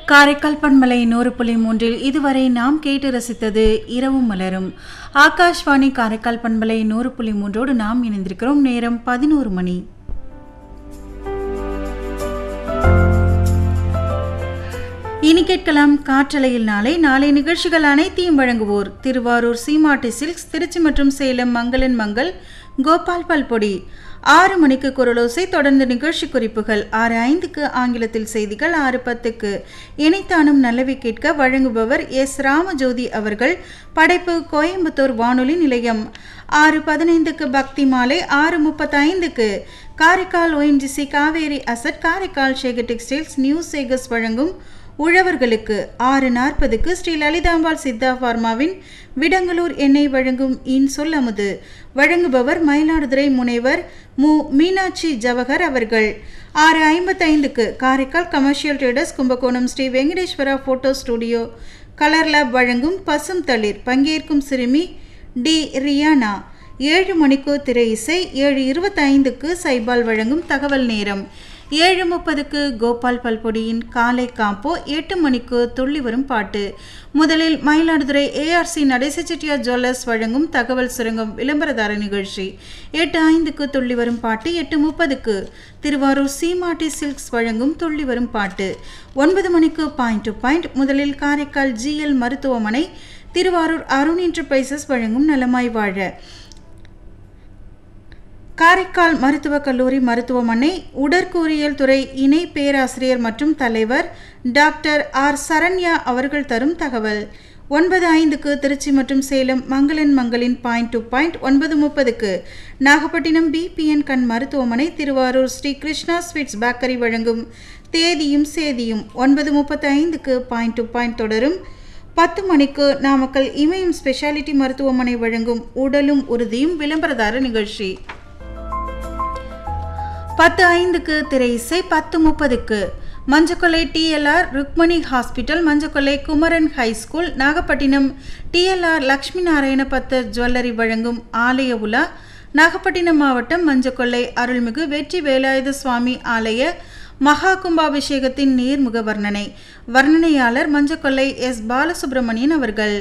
காரைக்கால் பண்பலை நூறு புள்ளி மூன்றில் இதுவரை நாம் கேட்டு ரசித்தது இரவும் மலரும் ஆகாஷ்வாணி காரைக்கால் பண்பலை நூறு புள்ளி மூன்றோடு நாம் இணைந்திருக்கிறோம் நேரம் பதினோரு மணி இனி கேட்கலாம் காற்றலையில் நாளை நாளை நிகழ்ச்சிகள் அனைத்தையும் வழங்குவோர் திருவாரூர் சீமாட்டி சில்க்ஸ் திருச்சி மற்றும் சேலம் மங்களன் மங்கள் கோபால் பல்பொடி ஆறு மணிக்கு குரலோசை தொடர்ந்து நிகழ்ச்சி குறிப்புகள் ஆறு ஐந்துக்கு ஆங்கிலத்தில் செய்திகள் ஆறு பத்துக்கு இணைத்தானும் நல்லவை கேட்க வழங்குபவர் எஸ் ராமஜோதி அவர்கள் படைப்பு கோயம்புத்தூர் வானொலி நிலையம் ஆறு பதினைந்துக்கு பக்தி மாலை ஆறு முப்பத்தைந்துக்கு காரைக்கால் ஒயின்ஜிசி காவேரி அசட் காரைக்கால் ஷேகர் டெக்ஸ்டைல்ஸ் நியூ சேகர்ஸ் வழங்கும் உழவர்களுக்கு ஆறு நாற்பதுக்கு ஸ்ரீ லலிதாம்பாள் சித்தா ஃபார்மாவின் விடங்கலூர் எண்ணெய் வழங்கும் இன் சொல்லமுது வழங்குபவர் மயிலாடுதுறை முனைவர் மு மீனாட்சி ஜவஹர் அவர்கள் ஆறு ஐம்பத்தைந்துக்கு Karaikal commercial traders Kumbakonam Sri Venkateswara photo studio colour lab வழங்கும் பசும் தளிர் பங்கேற்கும் சிறுமி டி ரியானா ஏழு மணிக்கு திரை இசை ஏழு இருபத்தைந்துக்கு சைபால் வழங்கும் தகவல் நேரம் ஏழு முப்பதுக்கு கோபால் பல்பொடியின் காலை காம்போ எட்டு மணிக்கு துள்ளி வரும் பாட்டு முதலில் மயிலாடுதுறை ஏஆர்சி நடேச செட்டியார் ஜுவல்லர்ஸ் வழங்கும் தகவல் சுரங்கம் விளம்பரதார நிகழ்ச்சி எட்டு ஐந்துக்கு துள்ளி வரும் பாட்டு எட்டு முப்பதுக்கு திருவாரூர் சீமாட்டி சில்க்ஸ் வழங்கும் துள்ளி வரும் பாட்டு ஒன்பது மணிக்கு பாயிண்ட் டு பாயிண்ட் முதலில் காரைக்கால் ஜிஎல் மருத்துவமனை திருவாரூர் அருண் என்டர்பிரைசஸ் வழங்கும் நலமாய் வாழ காரைக்கால் மருத்துவக் கல்லூரி மருத்துவமனை உடற்கூறியல் துறை இணை பேராசிரியர் மற்றும் தலைவர் டாக்டர் ஆர் சரண்யா அவர்கள் தரும் தகவல் ஒன்பது ஐந்துக்கு திருச்சி மற்றும் சேலம் மங்களன் மங்களின் பாயிண்ட் டு பாயிண்ட் ஒன்பது முப்பதுக்கு நாகப்பட்டினம் பிபிஎன் கண் மருத்துவமனை திருவாரூர் ஸ்ரீ கிருஷ்ணா ஸ்வீட்ஸ் பேக்கரி வழங்கும் தேதியும் சேதியும் ஒன்பது முப்பத்தி ஐந்துக்கு பாயிண்ட் டு பாயிண்ட் தொடரும் பத்து மணிக்கு நாமக்கல் இமயம் ஸ்பெஷாலிட்டி மருத்துவமனை வழங்கும் உடலும் உறுதியும் விளம்பரதார நிகழ்ச்சி பத்து ஐந்துக்கு திரை இசை பத்து முப்பதுக்கு Manjakollai TLR Rukmani hospital Manjakollai Kumaran high school Nagapattinam TLR Lakshmi Narayana Pathar jewellery வழங்கும் ஆலய உலா நாகப்பட்டினம் மாவட்டம் மஞ்சக்கொல்லை அருள்மிகு வெற்றி வேலாயுத சுவாமி ஆலய மகா கும்பாபிஷேகத்தின் நேர்முக வர்ணனை வர்ணனையாளர் மஞ்சக்கொல்லை எஸ் பாலசுப்ரமணியன் அவர்கள்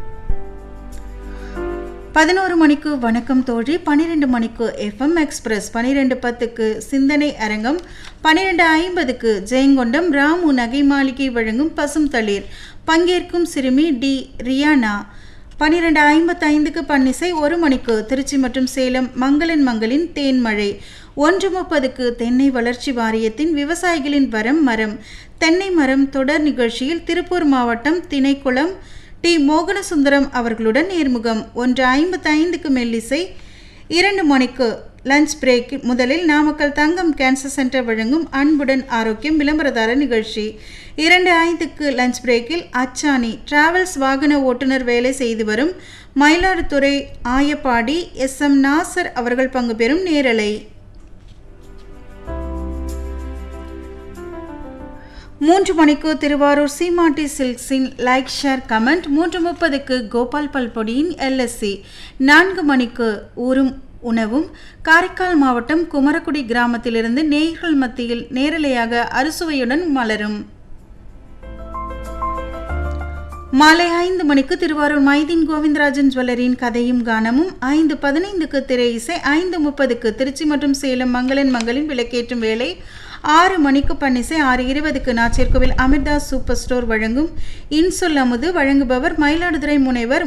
பதினோரு மணிக்கு வணக்கம் தோழி பன்னிரெண்டு மணிக்கு எஃப்எம் எக்ஸ்பிரஸ் பன்னிரெண்டு பத்துக்கு சிந்தனை அரங்கம் பன்னிரெண்டு ஐம்பதுக்கு ஜெயங்கொண்டம் ராமு நகை மாளிகை வழங்கும் பசும் தளிர் பங்கேற்கும் சிறுமி டி ரியானா பன்னிரெண்டு ஐம்பத்தைந்துக்கு பன்னிசை ஒரு மணிக்கு திருச்சி மற்றும் சேலம் மங்களன் மங்களின் தேன்மழை ஒன்று முப்பதுக்கு தென்னை வளர்ச்சி வாரியத்தின் விவசாயிகளின் வரம் மரம் தென்னை மரம் தொடர் நிகழ்ச்சியில் திருப்பூர் மாவட்டம் திணைக்குளம் டி மோகனசுந்தரம் அவர்களுடன் நேர்முகம் ஒன்று ஐம்பத்தைந்துக்கு மெல்லிசை இரண்டு மணிக்கு லஞ்ச் பிரேக் முதலில் நாமக்கல் தங்கம் கேன்சர் சென்டர் வழங்கும் அன்புடன் ஆரோக்கியம் விளம்பரதார நிகழ்ச்சி இரண்டு ஐந்துக்கு லஞ்ச் பிரேக்கில் அச்சானி டிராவல்ஸ் வாகன ஓட்டுநர் வேலை செய்து வரும் மயிலாடுதுறை ஆயப்பாடி எஸ் எம் நாசர் அவர்கள் பங்கு பெறும் நேரலை மூன்று மணிக்கு திருவாரூர் சீமாட்டி சில்க்ஸின் லைக் ஷேர் கமெண்ட் மூன்று முப்பதுக்கு கோபால் பல்பொடியின் எல்எஸ்சி நான்கு மணிக்கு ஊரும் உணவும் காரைக்கால் மாவட்டம் குமரக்குடி கிராமத்திலிருந்து நேயர்கள் மத்தியில் நேரலையாக அறுசுவையுடன் மலரும் மாலை ஐந்து மணிக்கு திருவாரூர் மைதீன் கோவிந்தராஜன் ஜுவல்லரியின் கதையும் கானமும் ஐந்து பதினைந்துக்கு திரை இசை ஐந்து முப்பதுக்கு திருச்சி மற்றும் சேலம் மங்களன் மங்களின் விளக்கேற்றும் வேலை ஆறு மணிக்கு பன்னிசை ஆறு இருபதுக்கு நாச்சேர்கோவில் அமிர்தாஸ் சூப்பர் ஸ்டோர் வழங்கும் இன்சொல் அமுது வழங்குபவர் மயிலாடுதுறை முனைவர்